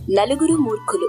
నలుగురు మూర్ఖులు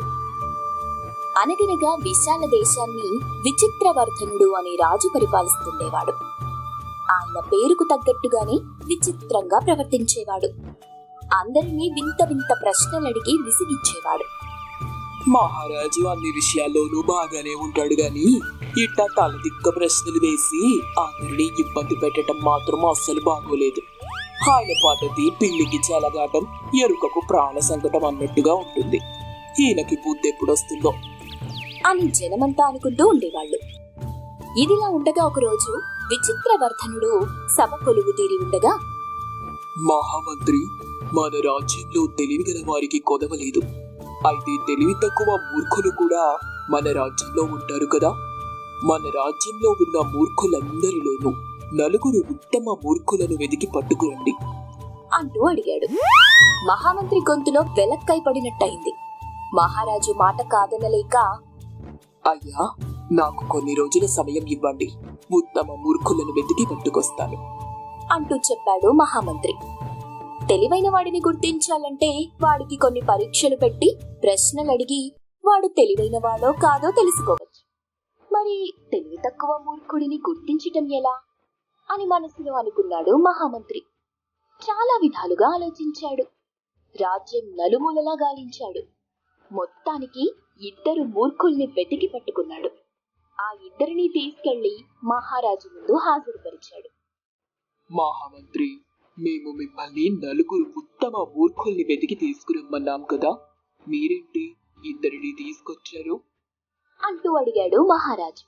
అనగనగా విశాల దేశాన్ని విచిత్రవర్ధనుడు అనే రాజు పరిపాలిస్తుండేవాడు ఆయన పేరుకు తగ్గట్టుగానే విచిత్రంగా ప్రవర్తించేవాడు అందరినీ వింత వింత ప్రశ్నలడిగి విసిగిచ్చేవాడు మహారాజు అన్ని విషయాల్లోనూ బాగానే ఉంటాడు గాని ఇట్ట తలదిక్క ప్రశ్నలు వేసి అందరినీ ఇబ్బంది పెట్టడం మాత్రం అస్సలు బాగోలేదు ఆయన పద్ధతి పిల్లికి చెలగాటం ఎరుకకు ప్రాణ సంకటం అన్నట్టుగా ఉంటుంది ఈయనకి బుద్ధి ఎప్పుడొస్తుందో అని జనమంతా అనుకుంటూ ఉండేవాళ్ళు ఇదిలా ఉండగా ఒకరోజు విచిత్రవర్ధనుడు సభ కొలువు తీరి ఉండగా మహామంత్రి మన రాజ్యంలో తెలివి గల వారికి కొదవలేదు అయితే తెలివి తక్కువ మూర్ఖులు కూడా మన రాజ్యంలో ఉంటారు కదా మన రాజ్యంలో ఉన్న మూర్ఖులందరిలోనూ నలుగురు ఉత్తమ మూర్ఖులను వెతికి పట్టుకురండి అంటూ అడిగాడు మహామంత్రి గొంతులో వెలక్కై పడినట్టయింది మహారాజు మాట కాదనలేక అయ్యా నాకు కొన్ని రోజుల సమయం ఇవ్వండి ఉత్తమ మూర్ఖులను వెతికి పట్టుకొస్తాను అంటూ చెప్పాడు మహామంత్రి తెలివైన వాడిని గుర్తించాలంటే వాడికి కొన్ని పరీక్షలు పెట్టి ప్రశ్నలు అడిగి వాడు తెలివైన వాడో కాదో తెలుసుకోవచ్చు మరి తెలివి తక్కువ మూర్ఖుడిని గుర్తించటం ఎలా అని మనసులో అనుకున్నాడు మహామంత్రి చాలా విధాలుగా ఆలోచించాడు రాజ్యం నలుమూలలా గాలించాడు మొత్తానికి ఇద్దరు మూర్ఖుల్ని వెతికి పట్టుకున్నాడు ఆ ఇద్దరిని తీసుకెళ్లి మహారాజు ముందు హాజరుపరిచాడు మహామంత్రి మేము మిమ్మల్ని నలుగురు ఉత్తమ మూర్ఖుల్ని వెతికి తీసుకురమ్మన్నాం కదా మీరేంటి ఇద్దరిని తీసుకొచ్చారు అంటూ అడిగాడు మహారాజు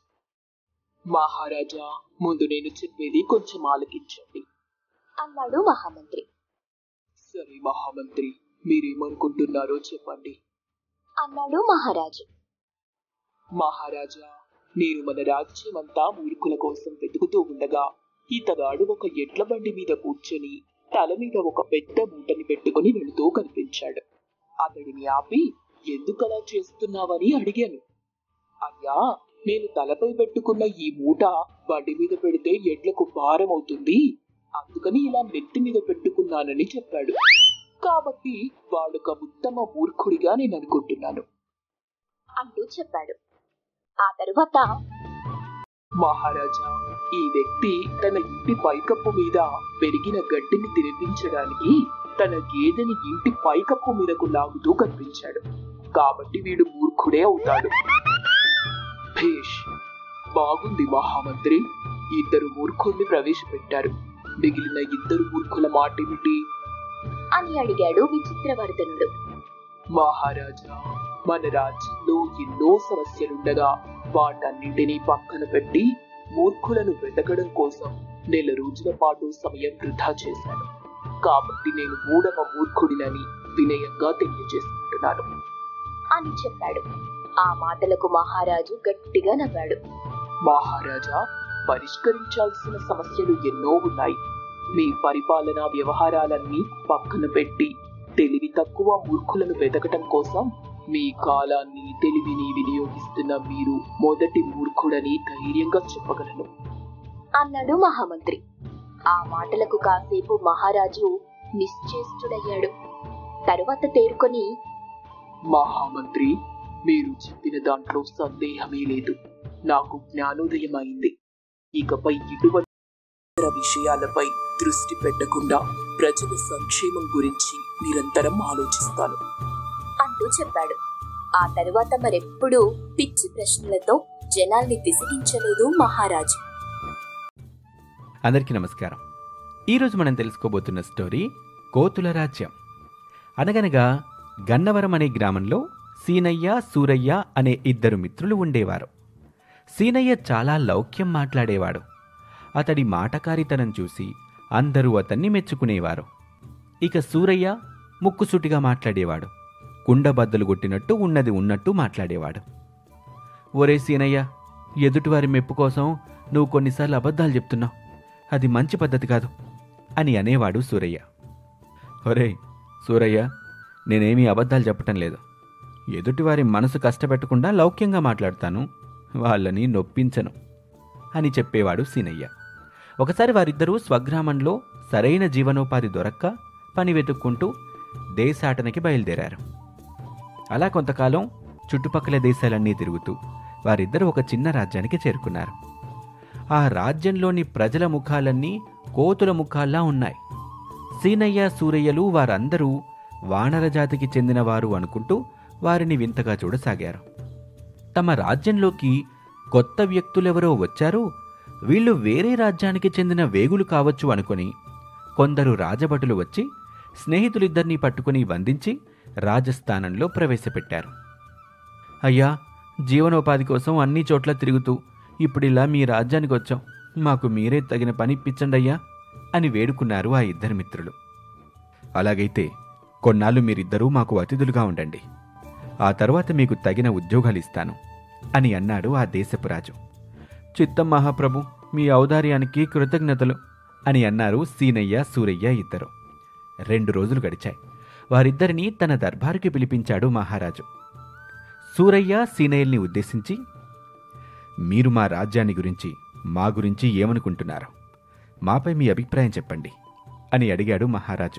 మహారాజా ముందు నేను చెప్పేది కొంచెం ఆలకించండి అన్నాడు మహామంత్రి సరే మహామంత్రి మీరేమనుకుంటున్నారో చెప్పండి అన్నాడు మహారాజు మహారాజా నేను మన రాజ్యమంతా మూర్ఖుల కోసం వెతుకుతూ ఉండగా ఇతగాడు ఒక ఎడ్ల బండి మీద కూర్చొని తల మీద ఒక పెద్ద మూటని పెట్టుకుని వెళుతూ కనిపించాడు అతడిని ఆపి ఎందుకలా చేస్తున్నావని అడిగాను అయ్యా నేను తలపై పెట్టుకున్న ఈ మూట బండి మీద పెడితే ఎడ్లకు భారం అవుతుంది అందుకని ఇలా నెత్తి మీద పెట్టుకున్నానని చెప్పాడు కాబట్టి వాడొక ఉత్తమ మూర్ఖుడిగా నేను అనుకుంటున్నాను అంటూ చెప్పాడు ఆ తరువాత మహారాజా ఈ వ్యక్తి తన ఇంటి పైకప్పు మీద పెరిగిన గడ్డిని తినిపించడానికి తన గేదెని ఇంటి పైకప్పు మీదకు లాగుతూ కనిపించాడు కాబట్టి వీడు మూర్ఖుడే అవుతాడు భేష్ బాగుంది మహామంత్రి ఇద్దరు మూర్ఖుల్ని ప్రవేశపెట్టారు మిగిలిన ఇద్దరు మూర్ఖుల మాటేమిటి అని అడిగాడు విచిత్రవర్ధనుడు మహారాజా మన రాజ్యంలో ఎన్నో సమస్యలుండగా వాటన్నింటినీ పక్కన పెట్టి మూర్ఖులను వెతకడం కోసం నెల రోజుల పాటు సమయం వృధా చేశాను కాబట్టి నేను మూడవ మూర్ఖుడినని వినయంగా తెలియజేసుకుంటున్నాను అని చెప్పాడు ఆ మాటలకు మహారాజు గట్టిగా నవ్వాడు మహారాజా పరిష్కరించాల్సిన సమస్యలు ఎన్నో ఉన్నాయి మీ పరిపాలనా వ్యవహారాలన్నీ పక్కన పెట్టి తెలివి తక్కువ మూర్ఖులను వెతకటం కోసం మీ కాలాన్ని తెలివిని వినియోగిస్తున్న మీరు మొదటి మూర్ఖుడని ధైర్యంగా చెప్పగలను అన్నాడు మహామంత్రి ఆ మాటలకు కాసేపు మహారాజు నిశ్చేష్టుడయ్యాడు తరువాత తేరుకొని మహామంత్రి మీరు చెప్పిన దాంట్లో సందేహమే లేదు నాకు జ్ఞానోదయం అయింది ఇకపై ఇటువంటి ఇతర విషయాలపై దృష్టి పెట్టకుండా ప్రజల సంక్షేమం గురించి నిరంతరం ఆలోచిస్తాను అంటూ చెప్పాడు ఆ తరువాత మరెప్పుడూ పిచ్చి ప్రశ్నలతో జనాల్ని విసిగించలేదు మహారాజు అందరికీ నమస్కారం ఈరోజు మనం తెలుసుకోబోతున్న స్టోరీ కోతుల రాజ్యం అనగనగా గన్నవరం అనే గ్రామంలో సీనయ్య సూరయ్య అనే ఇద్దరు మిత్రులు ఉండేవారు సీనయ్య చాలా లౌక్యం మాట్లాడేవాడు అతడి మాటకారితనం చూసి అందరూ అతన్ని మెచ్చుకునేవారు ఇక సూరయ్య ముక్కుసూటిగా మాట్లాడేవాడు కుండబద్దలు కొట్టినట్టు ఉన్నది ఉన్నట్టు మాట్లాడేవాడు ఒరే సీనయ్య ఎదుటివారి మెప్పు కోసం నువ్వు కొన్నిసార్లు అబద్ధాలు చెప్తున్నావు అది మంచి పద్ధతి కాదు అని అనేవాడు సూరయ్య ఒరే సూరయ్య నేనేమీ అబద్ధాలు చెప్పటం లేదు ఎదుటివారి మనసు కష్టపెట్టకుండా లౌక్యంగా మాట్లాడతాను వాళ్ళని నొప్పించను అని చెప్పేవాడు సీనయ్య ఒకసారి వారిద్దరూ స్వగ్రామంలో సరైన జీవనోపాధి దొరక్క పని వెతుక్కుంటూ దేశాటనకి బయలుదేరారు అలా కొంతకాలం చుట్టుపక్కల దేశాలన్నీ తిరుగుతూ వారిద్దరూ ఒక చిన్న రాజ్యానికి చేరుకున్నారు ఆ రాజ్యంలోని ప్రజల ముఖాలన్నీ కోతుల ముఖాల్లా ఉన్నాయి సీనయ్య సూరయ్యలు వారందరూ వానర జాతికి చెందినవారు అనుకుంటూ వారిని వింతగా చూడసాగారు తమ రాజ్యంలోకి కొత్త వ్యక్తులెవరో వచ్చారు వీళ్ళు వేరే రాజ్యానికి చెందిన వేగులు కావచ్చు అనుకొని కొందరు రాజభటులు వచ్చి స్నేహితులిద్దరినీ పట్టుకుని బంధించి రాజస్థానంలో ప్రవేశపెట్టారు అయ్యా జీవనోపాధి కోసం అన్ని చోట్ల తిరుగుతూ ఇప్పుడిలా మీ రాజ్యానికి వచ్చాం మాకు మీరే తగిన పని ఇప్పించండి అయ్యా అని వేడుకున్నారు ఆ ఇద్దరు మిత్రులు అలాగైతే కొన్నాళ్ళు మీరిద్దరూ మాకు అతిథులుగా ఉండండి ఆ తర్వాత మీకు తగిన ఉద్యోగాలు ఇస్తాను అని అన్నాడు ఆ దేశపు రాజు చిత్తం మహాప్రభు మీ ఔదార్యానికి కృతజ్ఞతలు అని అన్నారు సీనయ్య సూరయ్య ఇద్దరు రెండు రోజులు గడిచాయి వారిద్దరినీ తన దర్బారుకి పిలిపించాడు మహారాజు సూరయ్య సీనయ్యల్ని ఉద్దేశించి మీరు మా రాజ్యాన్ని గురించి మా గురించి ఏమనుకుంటున్నారు మాపై మీ అభిప్రాయం చెప్పండి అని అడిగాడు మహారాజు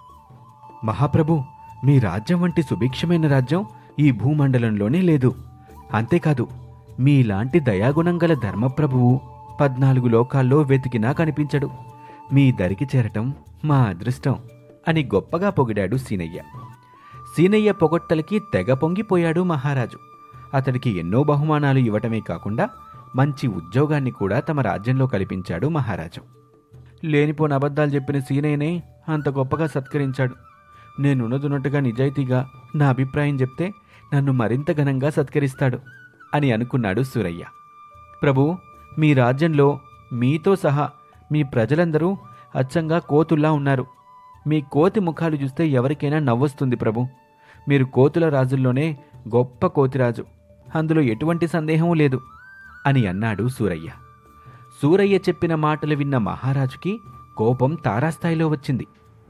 మహాప్రభు మీ రాజ్యం వంటి సుభిక్షమైన రాజ్యం ఈ భూమండలంలోనే లేదు అంతేకాదు మీలాంటి దయాగుణం గల ధర్మప్రభువు పద్నాలుగు లోకాల్లో వెతికినా కనిపించడు మీ దరికి చేరటం మా అదృష్టం అని గొప్పగా పొగిడాడు సీనయ్య సీనయ్య పొగట్టలకి తెగ పొంగిపోయాడు మహారాజు అతడికి ఎన్నో బహుమానాలు ఇవ్వటమే కాకుండా మంచి ఉద్యోగాన్ని కూడా తమ రాజ్యంలో కల్పించాడు మహారాజు లేనిపోని అబద్ధాలు చెప్పిన సీనయ్యనే అంత గొప్పగా సత్కరించాడు నేనున్నదున్నట్టుగా నిజాయితీగా నా అభిప్రాయం చెప్తే నన్ను మరింత ఘనంగా సత్కరిస్తాడు అని అనుకున్నాడు సూరయ్య ప్రభు మీ రాజ్యంలో మీతో సహా మీ ప్రజలందరూ అచ్చంగా కోతుల్లా ఉన్నారు మీ కోతి ముఖాలు చూస్తే ఎవరికైనా నవ్వొస్తుంది ప్రభు మీరు కోతుల రాజుల్లోనే గొప్ప కోతిరాజు అందులో ఎటువంటి సందేహం లేదు అని అన్నాడు సూరయ్య సూరయ్య చెప్పిన మాటలు విన్న మహారాజుకి కోపం తారాస్థాయిలో వచ్చింది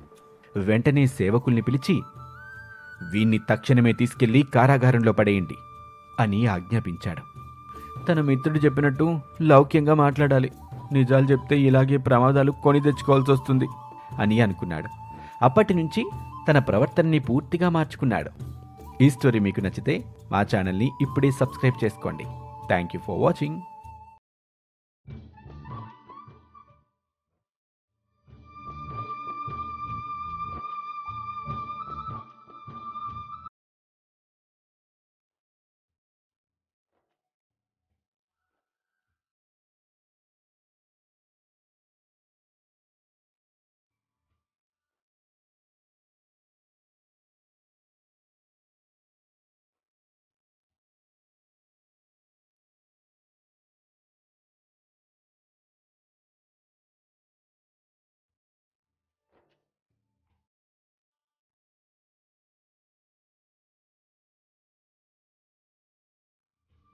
వెంటనే సేవకుల్ని పిలిచి వీణ్ణి తక్షణమే తీసుకెళ్లి కారాగారంలో పడేయండి అని ఆజ్ఞాపించాడు తన మిత్రుడు చెప్పినట్టు లౌక్యంగా మాట్లాడాలి నిజాలు చెప్తే ఇలాగే ప్రమాదాలు కొని తెచ్చుకోవాల్సి వస్తుంది అని అనుకున్నాడు అప్పటి నుంచి తన ప్రవర్తనని పూర్తిగా మార్చుకున్నాడు ఈ స్టోరీ మీకు నచ్చితే మా ఛానల్ని ఇప్పుడే సబ్స్క్రైబ్ చేసుకోండి థ్యాంక్ యూ ఫర్ వాచింగ్